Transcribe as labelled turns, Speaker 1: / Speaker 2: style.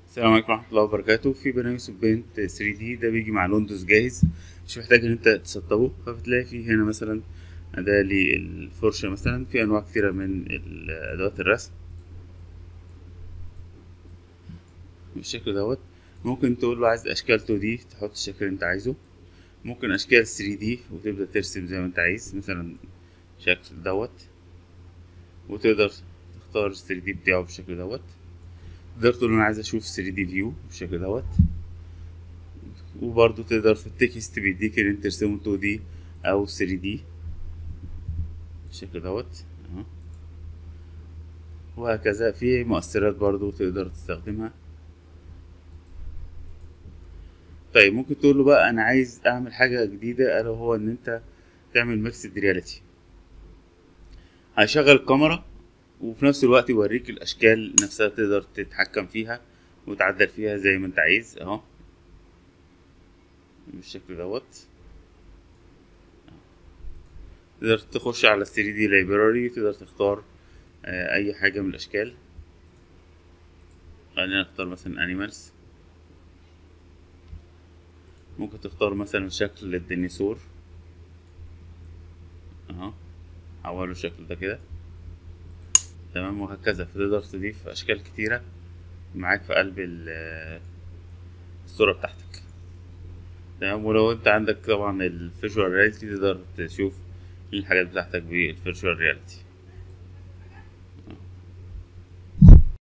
Speaker 1: السلام عليكم ورحمة الله وبركاته في برنامج سبينت 3 دي ده بيجي مع الويندوز جاهز مش محتاج ان انت تسطبه فبتلاقي فيه هنا مثلا أداة للفرشة مثلا في أنواع كتيرة من ال- أدوات الرسم بالشكل دوت ممكن تقول له عايز أشكال 2 دي تحط الشكل اللي انت عايزه ممكن أشكال 3 دي وتبدأ ترسم زي ما انت عايز مثلا شكل دوت وتقدر تختار ال 3 دي بتاعه بالشكل دوت تقدر تقول انا عايز اشوف 3 دي فيو بالشكل دوت وبرضه تقدر في التكست بيديك ان انت ترسمه 2 دي او 3 دي بالشكل دوت اهو وهكذا في مؤثرات برضه تقدر تستخدمها طيب ممكن تقول له بقى انا عايز اعمل حاجه جديده الا وهو ان انت تعمل ميكسد رياليتي هيشغل الكاميرا وفي نفس الوقت يوريك الاشكال نفسها تقدر تتحكم فيها وتعدل فيها زي ما انت عايز اهو بالشكل دوت تقدر تخش على 3 دي لايبراري تقدر تختار آه، اي حاجه من الاشكال خلينا نختار مثلا انيمالز ممكن تختار مثلا شكل الديناصور اهو حوله الشكل ده كده تمام وهكذا فتقدر تضيف اشكال كتيره معاك في قلب ال- الصوره بتاعتك تمام ولو انت عندك طبعا الفيجوال رياليتي تقدر تشوف الحاجات بتاعتك بالفيجوال رياليتي